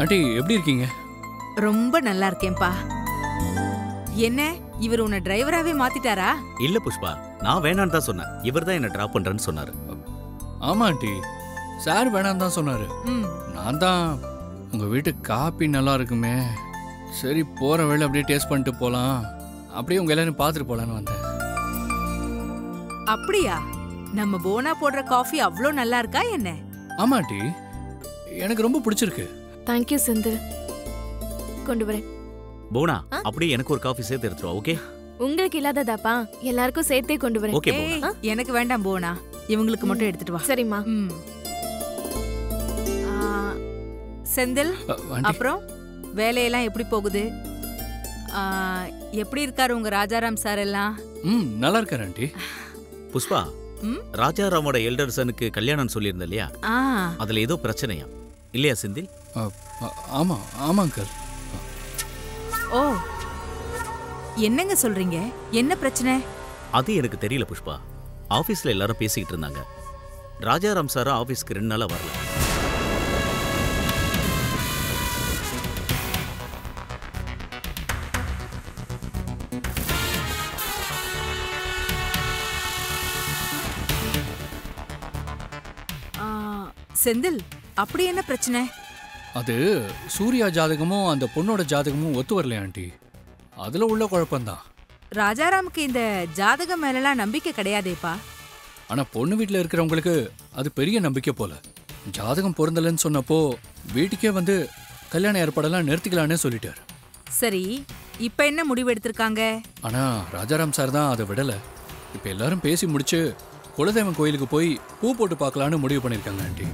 Aunty எப்படி இருக்கீங்க ரொம்ப நல்லா இருக்கேன்பா என்ன இவர் உன்னை டிரைவராவே மாத்திட்டாரா இல்ல புஷ்பா நான் வேணான்னு தான் சொன்னேன் இவர் தான் என்ன டிராப் பண்றேன்னு சொன்னாரு ஆமா ஆண்டி சார் வேணாம் தான் சொன்னாரு ம் நான் தான் உங்க வீட்டு காப்பி நல்லா இருக்குமே சரி போற வேளை அப்படியே டேஸ்ட் பண்ணிட்டு போலாம் அப்படியே உங்க எல்லாரும் பார்த்துட்டு போலான்னு வந்தேன் அப்படியா நம்ம போனா போடுற காஃபி அவ்ளோ நல்லா இருக்கா என்ன ஆமா ஆண்டி எனக்கு ரொம்ப பிடிச்சிருக்கு தேங்க்யூ செந்தில் கொண்டு வரேன் போனா ஆ? அப்படியே எனக்கு ஒரு காஃபி சேர்த்து எடுத்துருவா ஓகே உங்களுக்கு இல்லாததாப்பா எல்லாருக்கும் சேர்த்தே கொண்டு வரேன் ஓகே ஏய், போனா எனக்கு வேண்டாம் போனா இவங்களுக்கு மட்டும் எடுத்துட்டு வா சரிம்மா ம் ஆ, செந்தில் அ, ஆண்டி அப்புறம் வேலையெல்லாம் எப்படி போகுது ஆ, எப்படி இருக்காரு உங்க ராஜாராம் சார் எல்லாம் ம் நல்லா இருக்காரு ஆண்டி புஷ்பா ம்? ராஜாராமோட எல்டர் சனுக்கு கல்யாணம் சொல்லியிருந்த இல்லையா ஆ அதுல ஏதோ பிரச்சனையா இல்லையா செந்தில் அ, அ, ஆமா ஆமா அங்கிள் ஓ என்னங்க சொல்றீங்க என்ன பிரச்சனை அது எனக்கு தெரியல புஷ்பா ஆபீஸ்ல எல்லாரும் பேசிக்கிட்டு இருந்தாங்க ராஜாராம் சாரா ஆபீஸ்க்கு ரெண்டு நாளா வரல ஆ, செந்தில் அப்படி என்ன பிரச்சனை அது சூர்யா ஜாதகமும் அந்த பொண்ணோட ஜாதகமும் ஒத்து வரலையா ஆண்டி அதுல உள்ள குழப்பம்தான் ராஜாராமுக்கு இந்த ஜாதகம் மேலலாம் நம்பிக்கை கிடையாதேப்பா ஆனா பொண்ணு வீட்ல இருக்கிறவங்களுக்கு அது பெரிய நம்பிக்கை போல ஜாதகம் பொருந்தலன்னு சொன்னப்போ வீட்டுக்கே வந்து கல்யாண ஏற்பாடெல்லாம் நிறுத்திக்கலான்னு சொல்லிட்டாரு சரி இப்ப என்ன முடிவு எடுத்திருக்காங்க ஆனா ராஜாராம் சார் தான் அதை விடல இப்ப எல்லாரும் பேசி முடிச்சு குலதெய்வம் கோயிலுக்கு போய் பூ போட்டு பார்க்கலான்னு முடிவு பண்ணிருக்காங்க ஆண்டி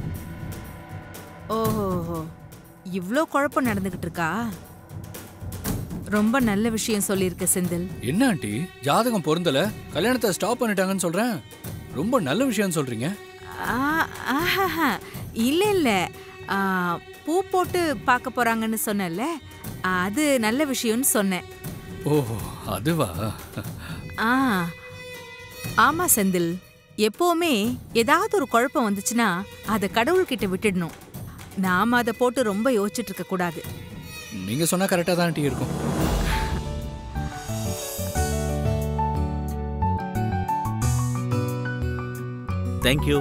ஓஹோ இவ்ளோ குழப்பம் நடந்துகிட்டு இருக்கா ரொம்ப நல்ல விஷயம் சொல்லியிருக்க செந்தில் என்ன ஆண்டி ஜாதகம் பொருந்தல கல்யாணத்தை ஸ்டாப் பண்ணிட்டாங்கன்னு சொல்றேன் ரொம்ப நல்ல விஷயம் சொல்றீங்க ஆ, ஆஹாஹா. இல்ல இல்ல ஆ, பூ போட்டு பார்க்க போறாங்கன்னு சொன்னேன்ல அது நல்ல விஷயம்னு சொன்னேன் ஓஹோ அதுவா ஆ ஆமா செந்தில் எப்பவுமே ஏதாவது ஒரு குழப்பம் வந்துச்சுன்னா அதை கடவுள்கிட்ட விட்டுடணும் நாம அதை போட்டு ரொம்ப யோசிச்சுட்டு இருக்க கூடாது நீங்க சொன்னா கரெக்டா தான் ஆண்டி இருக்கும் thank you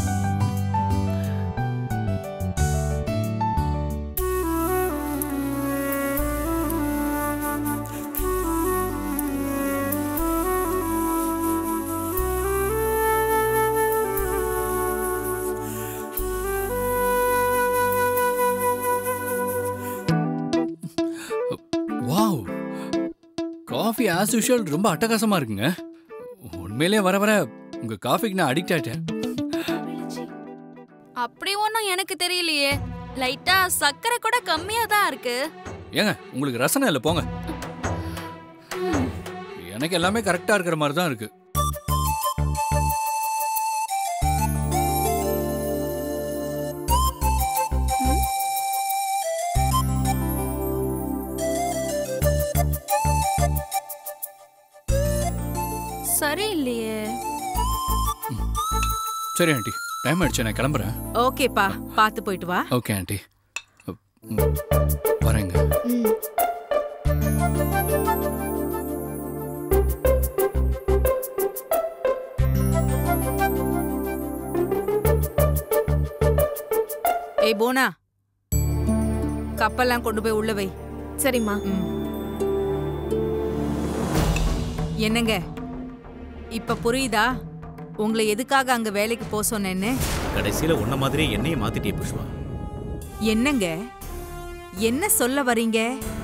wow coffee as usual ரொம்ப அட்டகாசமா இருக்குங்க உண்மையிலேயே வர வர உங்க காஃபிக்கு நான் அடிக்ட் ஆயிட்டேன் அப்படி ஒன்றும் எனக்கு தெரியலையே லைட்டா சர்க்கரை கூட கம்மியா தான் இருக்கு ஏங்க உங்களுக்கு ரசனை இல்லை போங்க எனக்கு எல்லாமே கரெக்டா இருக்கிற மாதிரி தான் இருக்கு சரியில்லையே சரி ஆண்டி டைம் ஆயிடுச்சு நான் கிளம்புறேன் ஓகேப்பா பார்த்து போயிட்டு வா ஓகே ஆண்டி ம், வரேங்க ம் ஏய் போனா கப்பெல்லாம் கொண்டு போய் உள்ள வை சரிம்மா ம். என்னங்க இப்ப புரியுதா உங்களை எதுக்காக அங்க வேலைக்கு போக சொன்னேன்னு கடைசியில உன்ன மாதிரியே என்னையும் மாத்திட்டியே புஷ்பா என்னங்க என்ன சொல்ல வரீங்க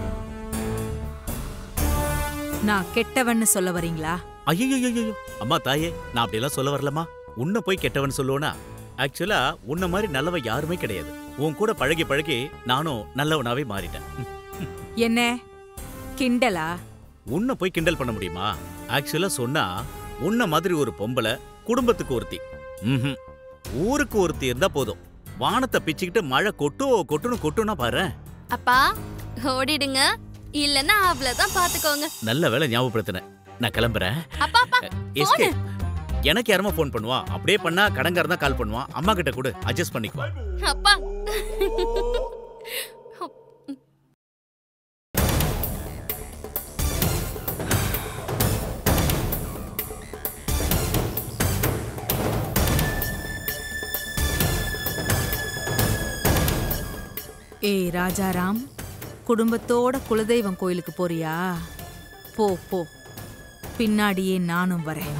நான் கெட்டவன்னு சொல்ல வரீங்களா ஐயோ அம்மா தாயே நான் அப்படியெல்லாம் சொல்ல வரலம்மா உன்னை போய் கெட்டவன் சொல்லுவேனா ஆக்சுவலா உன்ன மாதிரி நல்லவன் யாருமே கிடையாது உன் கூட பழகி பழகி நானும் நல்லவனாவே மாறிட்டேன் என்ன கிண்டலா உன்னை போய் கிண்டல் பண்ண முடியுமா ஆக்சுவலா சொன்னா உன்ன மாதிரி ஒரு பொம்பளை குடும்பத்துக்கு ஒருத்தி ம்ஹும். ஊருக்கு ஒருத்தி இருந்தா போதும் வானத்தை பிச்சுக்கிட்டு மழை கொட்டோ கொட்டுன்னு கொட்டுனா பாரு அப்பா ஓடிடுங்க இல்லன்னா அவ்வளவுதான் பாத்துக்கோங்க நல்ல வேலை ஞாபகப்படுத்தின நான் கிளம்புறேன் அப்பா அப்பா எஸ்கே எனக்கு யாருமா ஃபோன் பண்ணுவா அப்படியே பண்ணா கடங்காரன் தான் கால் பண்ணுவான் அம்மா கிட்ட கூட அட்ஜஸ்ட் பண்ணிக்குவா அப்பா ஏய் ராஜாராம் குடும்பத்தோட குலதெய்வம் கோயிலுக்கு போறியா போ போ பின்னாடியே நானும் வரேன்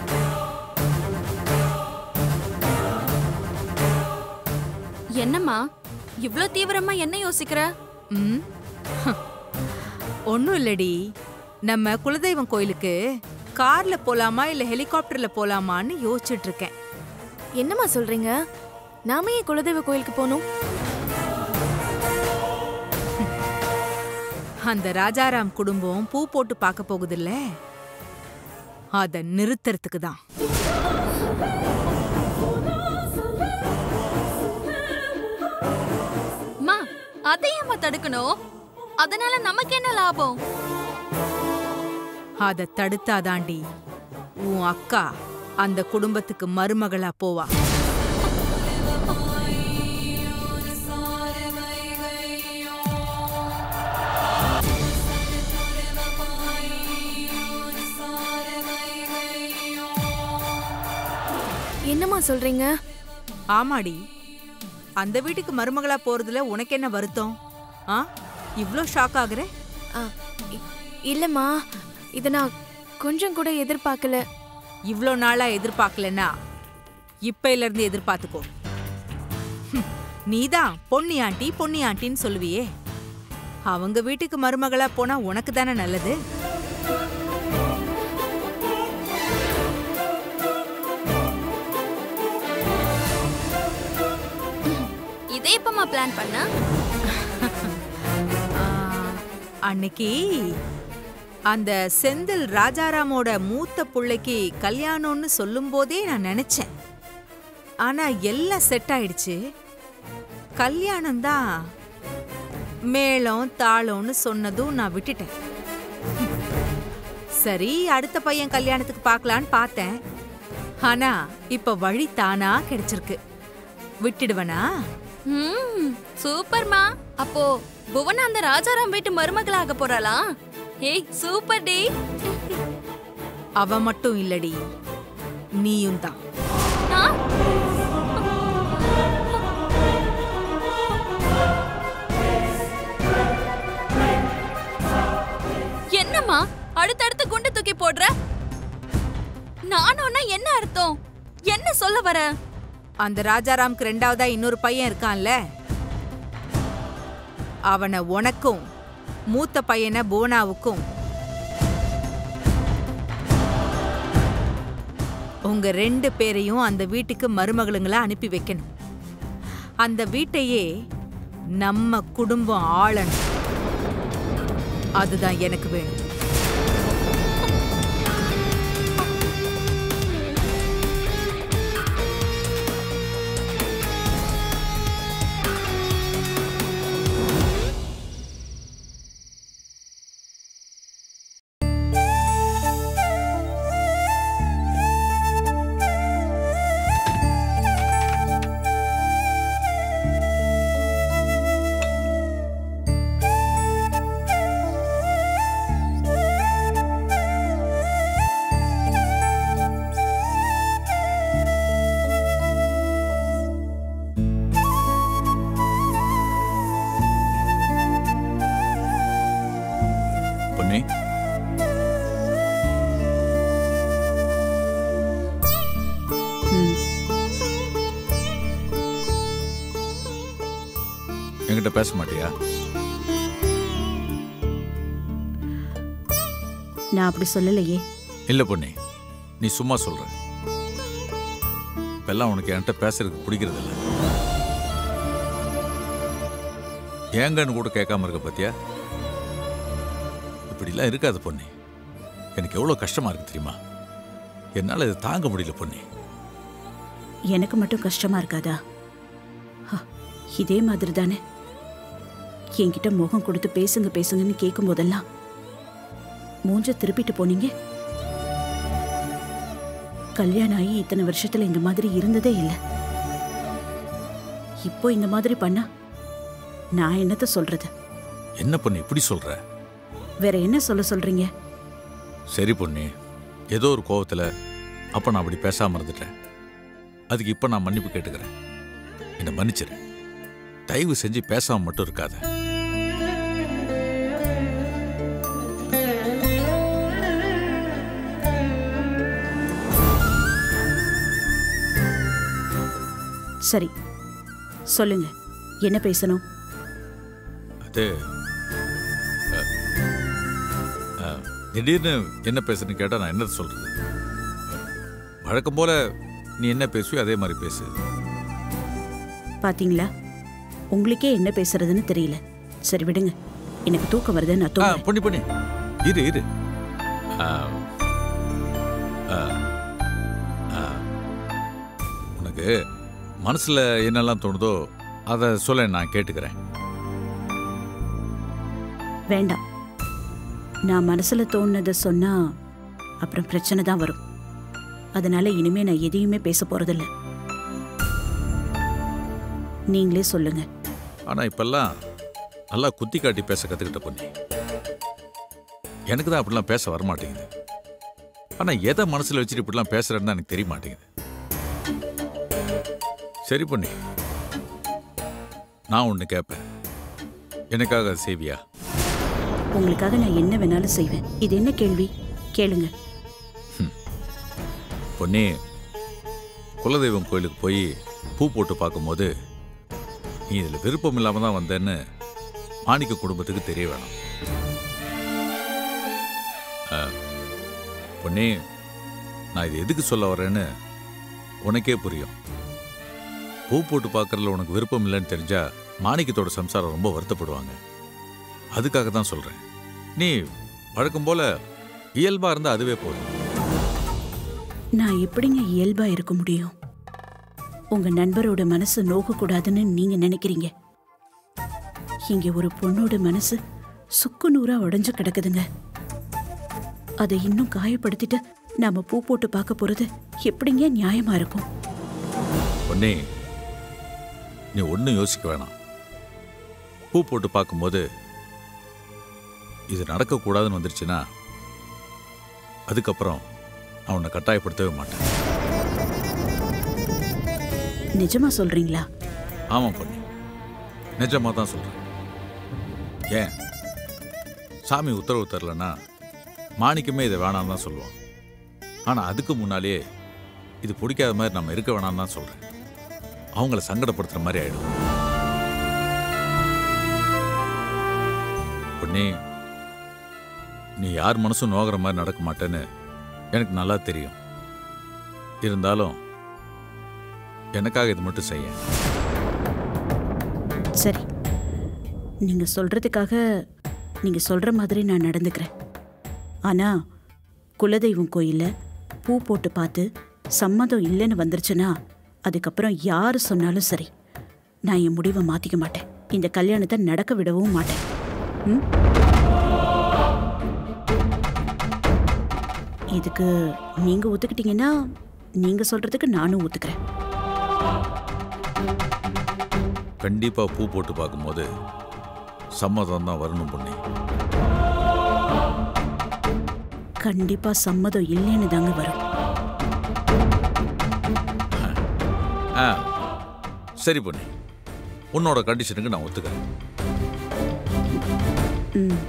என்னம்மா இவ்ளோ தீவிரமா என்ன யோசிக்கிற ம் ஒன்றும் இல்லடி நம்ம குலதெய்வம் கோயிலுக்கு கார்ல போலாமா இல்ல ஹெலிகாப்டர்ல போலாமான்னு யோசிச்சுட்டு இருக்கேன் என்னம்மா சொல்றீங்க நாம ஏன் குலதெய்வ கோயிலுக்கு போகணும் அந்த ராஜாராம் குடும்பம் பூ போட்டு பார்க்க போகுதுல்ல அத நிறுத்துறதுக்கு தான் அம்மா அதையம்மா தடுக்கணும் அதனால நமக்கு என்ன லாபம் அத தடுத்தாதாண்டி உன் அக்கா அந்த குடும்பத்துக்கு மருமகளா போவா என்னம்மா சொல்றீங்க ஆமாடி அந்த வீட்டுக்கு மருமகளா போறதுல உனக்கு என்ன வருத்தம் ஆ இவ்ளோ ஷாக் ஆகுற ஆ, இ- இல்லம்மா இத நான் கொஞ்சம் கூட எதிர்பார்க்கல இவ்ளோ நாளா எதிர்பார்க்கலன்னா இப்பையில இருந்து எதிர்பார்த்துக்கோ ஹம், நீதான் பொன்னி ஆண்டி பொன்னி ஆண்டின்னு சொல்லுவியே அவங்க வீட்டுக்கு மருமகளா போனா உனக்கு தானே நல்லது இதே எப்பமா பிளான் பண்ண ஆ, அன்னைக்கு அந்த செந்தில் ராஜாராமோட மூத்த புள்ளைக்கு கல்யாணம்னு சொல்லும்போதே நான் நினைச்சேன் ஆனா எல்லாம் செட் ஆயிடுச்சு கல்யாணம் தான் மேளம் தாளம்னு சொன்னதும் நான் விட்டுட்டேன் சரி அடுத்த பையன் கல்யாணத்துக்கு பார்க்கலான்னு பார்த்தேன் ஆனா இப்ப வழி தானா கிடைச்சிருக்கு விட்டுடுவனா ம் சூப்பர்மா அப்போ புவனா அந்த ராஜாராம் வீட்டு மருமகளாக போறாளா ஏய் சூப்பர் டி அவ மட்டும் இல்லடி நீயும் தான் ஆ? என்னம்மா அடுத்தடுத்து குண்டு தூக்கி போடுற நானும்னா என்ன அர்த்தம் என்ன சொல்ல வர அந்த ராஜாராம்க்கு ரெண்டாவதா இன்னொரு பையன் இருக்கான்ல அவனை உனக்கும் மூத்த பையனை புவனாவுக்கும் உங்க ரெண்டு பேரையும் அந்த வீட்டுக்கு மருமகளுங்களா அனுப்பி வைக்கணும் அந்த வீட்டையே நம்ம குடும்பம் ஆளணும் அதுதான் எனக்கு வேணும் பொன்னி என்கிட்ட பேச மாட்டியா நான் அப்படி சொல்லலையே இல்ல பொன்னி நீ சும்மா சொல்ற இப்பெல்லாம் உனக்கு என்கிட்ட பேசுறதுக்கு பிடிக்கிறது இல்ல ஏங்கன்னு கூட கேட்காம இருக்க பாத்தியா இப்படிலாம் இருக்காது பொன்னி எனக்கு எவ்வளோ கஷ்டமா இருக்கு தெரியுமா என்னால் இதை தாங்க முடியல பொன்னி எனக்கு மட்டும் கஷ்டமா இருக்காதா ஹ, இதே மாதிரி தானே என்கிட்ட முகம் கொடுத்து பேசுங்க பேசுங்கன்னு கேட்கும் போதெல்லாம் மூஞ்ச திருப்பிட்டு போனீங்க கல்யாணம் ஆகி இத்தனை வருஷத்துல இந்த மாதிரி இருந்ததே இல்லை இப்போ இந்த மாதிரி பண்ணா நான் என்னத்த சொல்றது என்ன பொண்ணு இப்படி சொல்ற வேற என்ன சொல்ல சொல்றீங்க சரி பொண்ணு ஏதோ ஒரு கோவத்துல அப்ப நான் அப்படி பேசாம இருந்துட்டேன் அதுக்கு இப்ப நான் மன்னிப்பு கேட்டுக்கிறேன் என்னை மன்னிச்சிரு தயவு செஞ்சு பேசாம மட்டும் இருக்காத சரி சொல்லுங்க என்ன பேசணும் அது அ, அ, திடீர்னு என்ன பேசுன்னு கேட்டா நான் என்ன சொல்றது வழக்கம் போல நீ என்ன பேசுவியோ அதே மாதிரி பேசு பாத்தீங்களா உங்களுக்கே என்ன பேசுறதுன்னு தெரியல சரி விடுங்க எனக்கு தூக்கம் வருது நான் ஆ தூங்குறேன் பண்ணி பண்ணி இரு இரு ஆ, ஆ, ஆ. உனக்கு மனசுல என்னெல்லாம் தோணுதோ அதை சொல்ல நான் கேட்டுக்கிறேன் வேண்டாம் நான் மனசுல தோணுனதை சொன்னா அப்புறம் பிரச்சனை தான் வரும் அதனால இனிமே நான் எதையுமே பேச போறதில்ல நீங்களே சொல்லுங்க ஆனா இப்பெல்லாம் நல்லா குத்தி காட்டி பேச கத்துக்கிட்ட பொண்ணி எனக்கு தான் அப்படிலாம் பேச வரமாட்டேங்குது ஆனா எதை மனசுல வச்சுட்டு இப்படிலாம் பேசுறேன்னு தான் எனக்கு தெரிய மாட்டேங்குது சரி பொண்ணி நான் ஒன்று கேட்பேன் எனக்காக அதை செய்வியா உங்களுக்காக நான் என்ன வேணாலும் செய்வேன் இது என்ன கேள்வி கேளுங்க பொன்னி குலதெய்வம் கோயிலுக்கு போய் பூ போட்டு பார்க்கும்போது நீ இதில் விருப்பம் இல்லாமல் தான் வந்தேன்னு மாணிக்க குடும்பத்துக்கு தெரிய வேணாம் ஆ, பொன்னி நான் இது எதுக்கு சொல்ல வரேன்னு உனக்கே புரியும் பூ போட்டு பார்க்கறதுல உனக்கு விருப்பம் இல்லைன்னு தெரிஞ்சா மாணிக்கத்தோட சம்சாரம் ரொம்ப வருத்தப்படுவாங்க அதுக்காக தான் சொல்கிறேன் நீ வழக்கம் போல இயல்பாக இருந்தால் அதுவே போதும் நான் எப்படிங்க இயல்பா இருக்க முடியும் உங்க நண்பரோட மனசு நோக கூடாதுன்னு நீங்க நினைக்கிறீங்க இங்க ஒரு பொண்ணோட மனசு சுக்கு நூறா உடைஞ்சு கிடக்குதுங்க அதை இன்னும் காயப்படுத்திட்டு நாம பூ போட்டு பார்க்க போறது எப்படிங்க நியாயமா இருக்கும் பொன்னி நீ ஒன்றும் யோசிக்க வேணாம் பூ போட்டு பார்க்கும்போது இது நடக்கக்கூடாதுன்னு வந்துருச்சுன்னா அதுக்கப்புறம் நான் உன்னை கட்டாயப்படுத்தவே மாட்டேன் நிஜமா சொல்றீங்களா ஆமாம் பொன்னி நிஜமாக தான் சொல்கிறேன் ஏன் சாமி உத்தரவு தரலன்னா மாணிக்கமே இதை வேணாம்னு தான் சொல்லுவான் ஆனால் அதுக்கு முன்னாலேயே இது பிடிக்காத மாதிரி நம்ம இருக்க வேணாம்னு தான் சொல்கிறேன் அவங்கள சங்கடப்படுத்துகிற மாதிரி ஆயிடும் பொன்னி நீ யார் மனசும் நோகிற மாதிரி நடக்க மாட்டேன்னு எனக்கு நல்லா தெரியும் இருந்தாலும் எனக்காக இது மட்டும் செய்ய சரி நீங்க சொல்றதுக்காக நீங்க சொல்ற மாதிரி நான் நடந்துக்கிறேன் ஆனா குலதெய்வம் கோயில்ல பூ போட்டு பார்த்து சம்மதம் இல்லைன்னு வந்துருச்சுன்னா அதுக்கப்புறம் யாரு சொன்னாலும் சரி நான் என் முடிவை மாத்திக்க மாட்டேன் இந்த கல்யாணத்தை நடக்க விடவும் மாட்டேன் ம்? இதுக்கு நீங்க ஒத்துக்கிட்டீங்கன்னா நீங்க சொல்றதுக்கு நானும் ஒத்துக்கிறேன் கண்டிப்பா பூ போட்டு பார்க்கும்போது சம்மதம் தான் வரணும் பொண்ணி கண்டிப்பா சம்மதம் இல்லைன்னு தாங்க வரும் ஆ சரி பொண்ணி உன்னோட கண்டிஷனுக்கு நான் ஒத்துக்கிறேன் ம்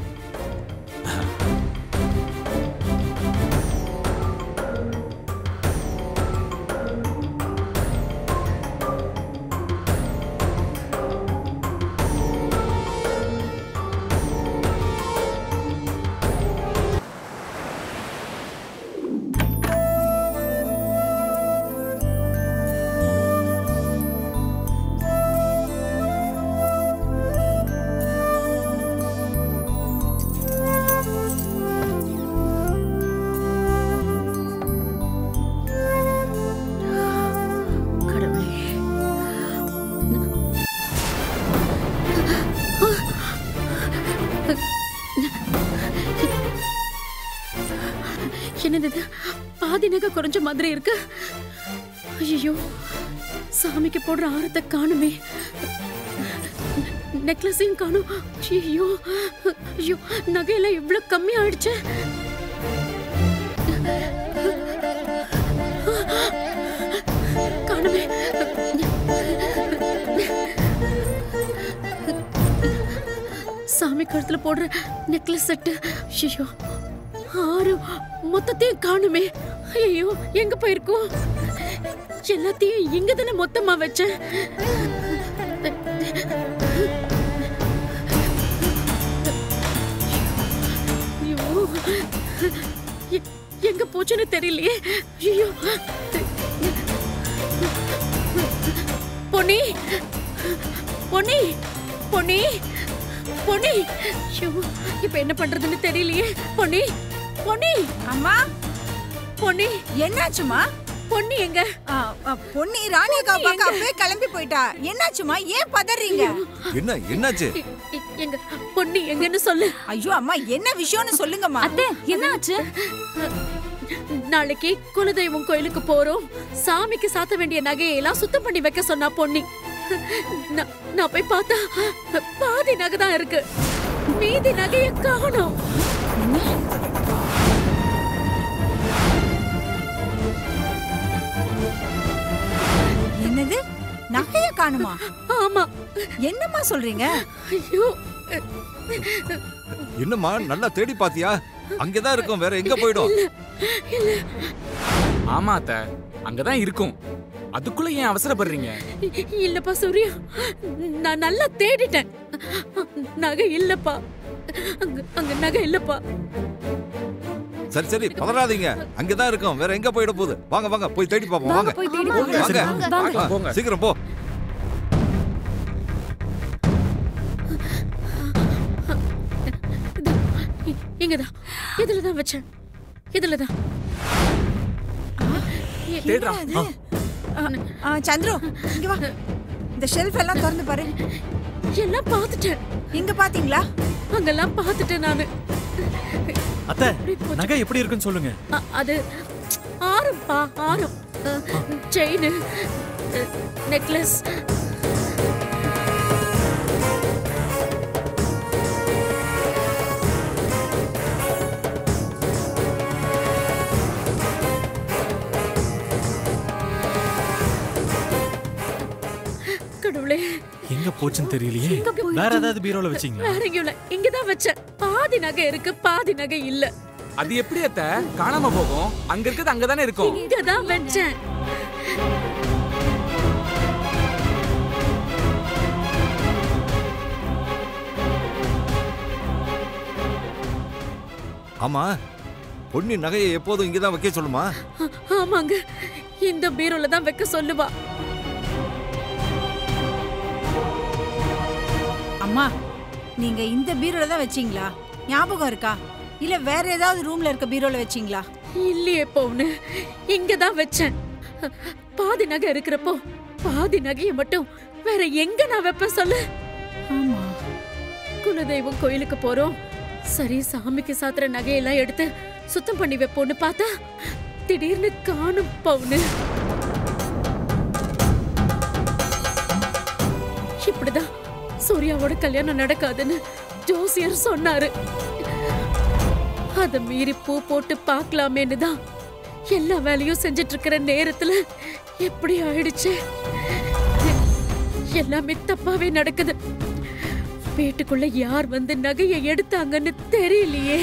கடவுளே என்னது இது? பாதி நகை குறைஞ்ச மாதிரி இருக்கு ஐயோ சாமிக்கு போடுற ஆரத்தை காணுமே நெக்லஸையும் காணும் ஐயோ ஐயோ நகையெல்லாம் இவ்வளவு கம்மி ஆயிடுச்சு காணுமே கழுத்துல போடுற நெக்லஸ் செட்டு ஐயோ ஆறு மொத்தத்தையும் காணுமே ஐயோ எங்க போயிருக்கோம் எல்லாத்தையும் இங்க தானே மொத்தமா வச்சேன் ஐயோ எ- எங்க போச்சுன்னு தெரியலையே ஐயோ பொன்னி பொன்னி பொன்னி பொன்னி ஐயோ இப்ப என்ன பண்றதுன்னு தெரியலையே பொன்னி பொன்னி அம்மா பொன்னி என்னாச்சுமா பொன்னி எங்க பொன்னி ராணி அக்கா பார்க்க அப்பவே கிளம்பி போயிட்டா என்னாச்சுமா ஏன் பதறீங்க என்ன என்னாச்சு எ- எ- எங்க பொன்னி எங்கன்னு சொல்லு ஐயோ அம்மா என்ன விஷயம்னு சொல்லுங்கம்மா அத்தை என்ன ஆச்சு நாளைக்கு குலதெய்வம் கோயிலுக்கு போறோம் சாமிக்கு சாத்த வேண்டிய நகையை எல்லாம் சுத்தம் பண்ணி வைக்க சொன்னா பொன்னி நான் நான் போய் பார்த்தா பாதி நகை தான் இருக்கு மீதி நகையை காணோம் என்னது நகைய காணுமா ஆமா என்னம்மா சொல்றீங்க ஐயோ என்னம்மா நல்லா தேடி பாத்தியா அங்கதான் இருக்கும் வேற எங்க போயிடும் ஆமா அத்த அங்கதான் இருக்கும் அதுக்குள்ள ஏன் அவசரப்படுறீங்க இ- இல்லப்பா சூர்யா நான் நல்லா தேடிட்டேன் நகை இல்லப்பா அங்க அங்க நகை இல்லப்பா சரி சரி பதறாதீங்க அங்கதான் இருக்கும் வேற எங்க போயிட போகுது வாங்க வாங்க போய் தேடி பாப்போம் வாங்க போய் தேடி வாங்க பார்க்கலாம், போங்க. ஆ, சீக்கிரம் போ இதோ, இ- இங்கதான் இதுலதான் வச்சேன் இதுலதான் தேடுறா ஆ, ஆ, சந்துரு இங்க வா இந்த ஷெல்ஃப் எல்லாம் திறந்து பாரு எல்லாம் பார்த்துட்டேன் இங்க பாத்தீங்களா அங்கெல்லாம் பார்த்துட்டேன் நானு அத்தை நகை எப்படி இருக்குன்னு சொல்லுங்க அ- அது ஆரம்பா ஆரம் செயின் நெக்லஸ் கடவுளே எங்க போச்சுன்னு தெரியலையே வேற ஏதாவது பீரோல வச்சீங்களா வேற எங்கேயும் இல்ல இங்கதான் வச்சேன் பாதி நகை இருக்கு பாதி நகை இல்ல அது எப்படி அத்த காணாம போகும் அங்க இருக்கிறது அங்கதானே இருக்கும் இங்கதான் வச்சேன் ஆமா பொன்னி நகையை எப்போதும் இங்கதான் வைக்க சொல்லுமா ஆ- ஆமாங்க இந்த பீரோல தான் வைக்க சொல்லுவா அம்மா நீங்க இந்த பீரோல தான் வச்சீங்களா ஞாபகம் இருக்கா இல்ல வேற ஏதாவது ரூம்ல இருக்க பீரோல வச்சீங்களா இல்லையே பொண்ணு இங்கதான் வச்சேன் பாதி நகை இருக்கிறப்போ பாதி நகையை மட்டும் வேற எங்க நான் வைப்பேன் சொல்லு ஆமா குலதெய்வம் கோயிலுக்கு போறோம் சரி சாமிக்கு சாத்துற நகையெல்லாம் எடுத்து சுத்தம் பண்ணி வைப்போன்னு பார்த்தா திடீர்னு காணும் பவுனு இப்படிதான் சூர்யாவோட கல்யாணம் நடக்காதுன்னு ஜோசியர் சொன்னாரு அத மீறி பூ போட்டு பார்க்கலாமேன்னு தான் எல்லா வேலையும் செஞ்சிட்டு இருக்கிற நேரத்துல எப்படி ஆயிடுச்சு எல்லாமே தப்பாவே நடக்குது வீட்டுக்குள்ள யார் வந்து நகையை எடுத்தாங்கன்னு தெரியலையே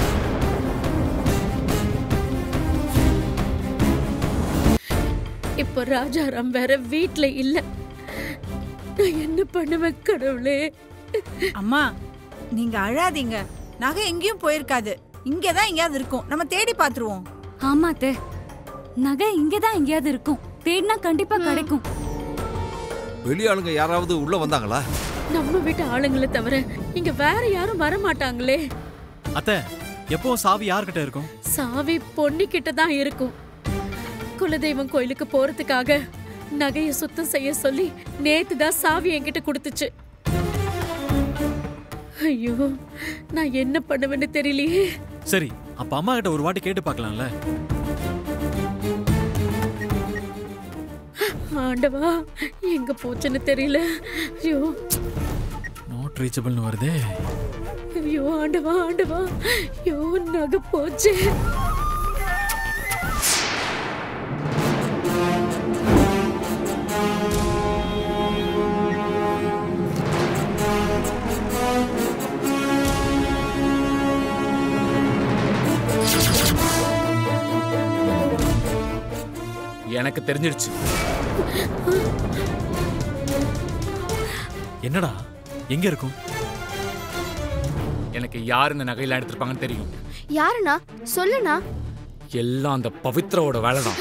இப்போ ராஜாராம் வேற வீட்ல இல்ல நான் என்ன பண்ணுவேன் கடவுளே அம்மா நீங்க அழாதீங்க நகை எங்கேயும் போயிருக்காது இங்கதான் எங்கேயாவது இருக்கும் நம்ம தேடி பாத்துருவோம் ஆமா அத்தை நகை இங்கதான் எங்கேயாவது இருக்கும் தேடினா கண்டிப்பா கிடைக்கும் வெளியாளுங்க யாராவது உள்ள வந்தாங்களா நம்ம வீட்டு ஆளுங்களை தவிர இங்க வேற யாரும் வர மாட்டாங்களே அத்தை எப்பவும் சாவி யார்கிட்ட இருக்கும் சாவி பொன்னிக்கிட்ட தான் இருக்கும் குலதெய்வம் கோயிலுக்கு போறதுக்காக நகைய சுத்தம் செய்ய சொல்லி நேத்து தான் சாவி என்கிட்ட கொடுத்துச்சு ஐயோ நான் என்ன பண்ணுவேன்னு தெரியலையே சரி அப்ப அம்மா கிட்ட ஒரு வாட்டி கேட்டு பார்க்கலாம்ல ஆண்டவா எங்க போச்சுன்னு தெரியல ஐயோ நாட் ரீச்சபிள்னு வருதே ஐயோ ஆண்டவா ஆண்டவா ஐயோ நகை போச்சு எனக்கு தெரிஞ்சிடுச்சு என்னடா எங்க இருக்கும் எனக்கு யார் இந்த நகையெல்லாம் எடுத்திருப்பாங்கன்னு தெரியும் யாருண்ணா சொல்லுண்ணா எல்லாம் அந்த பவித்ராவோட வேலை தான்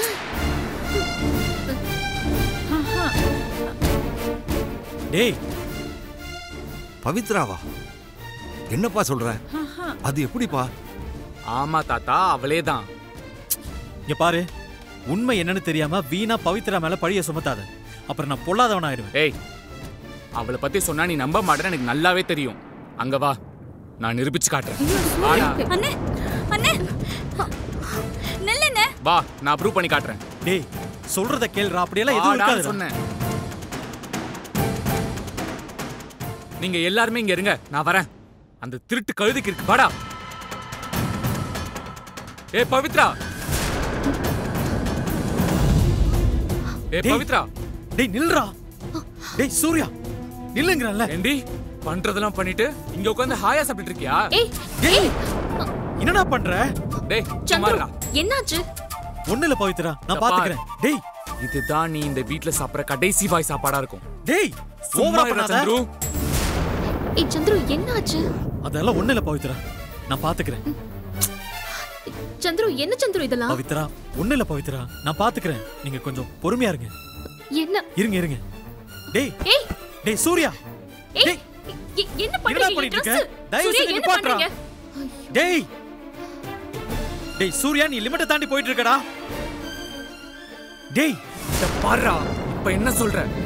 டேய் பவித்ராவா என்னப்பா சொல்ற அது எப்படிப்பா ஆமா தாத்தா அவளே தான் இங்க பாரு உண்மை என்னன்னு தெரியாம வீணா பவித்ரா மேல பழிய சுமத்தாத அப்புறம் நான் பொல்லாதவன் ஆயிடுவேன் ஏய் அவளை பத்தி சொன்னா நீ நம்ப மாட்டேன்னு எனக்கு நல்லாவே தெரியும் அங்க வா நான் நிரூபிச்சு காட்டுறேன் வாடா. அண்ணே அண்ணே நில்லுண்ணே வா நான் ப்ரூவ் பண்ணி காட்டுறேன் டேய் சொல்றத கேளுடா அப்படியெல்லாம் எதுவும் வாடான்னு இருக்காது சொன்னேன் நீங்க எல்லாருமே இங்க இருங்க நான் வரேன் அந்த திருட்டு கழுதுக்கு இருக்கு வாடா ஏ பவித்ரா ஏ டேய். பவித்ரா டேய் நில்றா டேய் சூர்யா நில்லுங்கறல்ல ஏண்டி பண்றதெல்லாம் பண்ணிட்டு இங்க உட்கார்ந்து ஹாயா சாப்பிட்டு இருக்கியா ஏய் டேய் என்னடா பண்ற டேய் சந்துரு சும்மாடா என்னாச்சு ஒண்ணு இல்ல பவித்ரா நான் இந்த பாத்துக்கிறேன் டேய் இதுதான் நீ இந்த வீட்ல சாப்பிடுற கடைசி வாய் சாப்பாடா இருக்கும் டேய் சும்மா ஓவரா இருடா பண்ணாத சந்துரு ஏய் சந்துரு என்னாச்சு அதெல்லாம் ஒண்ணு இல்ல பவித்ரா நான் பாத்துக்கிறேன் சந்துரு என்ன சந்துரு இதெல்லாம் பவித்ரா ஒண்ணு இல்ல பவித்ரா நான் பாத்துக்கிறேன் நீங்க கொஞ்சம் பொறுமையா இருங்க என்ன இருங்க இருங்க டேய் ஏய் டேய் சூர்யா ஏய் டேய் எ- என்ன என்னடா பண்றீங்க பண்ணிட்டு இருக்க Dress. தயவு சூர்யா, செஞ்சு என்ன நிப்பாட்றா பண்றீங்க டேய் டேய் சூர்யா நீ லிமிட்டை தாண்டி போயிட்டு இருக்கடா டேய் இத பாருடா இப்ப என்ன சொல்ற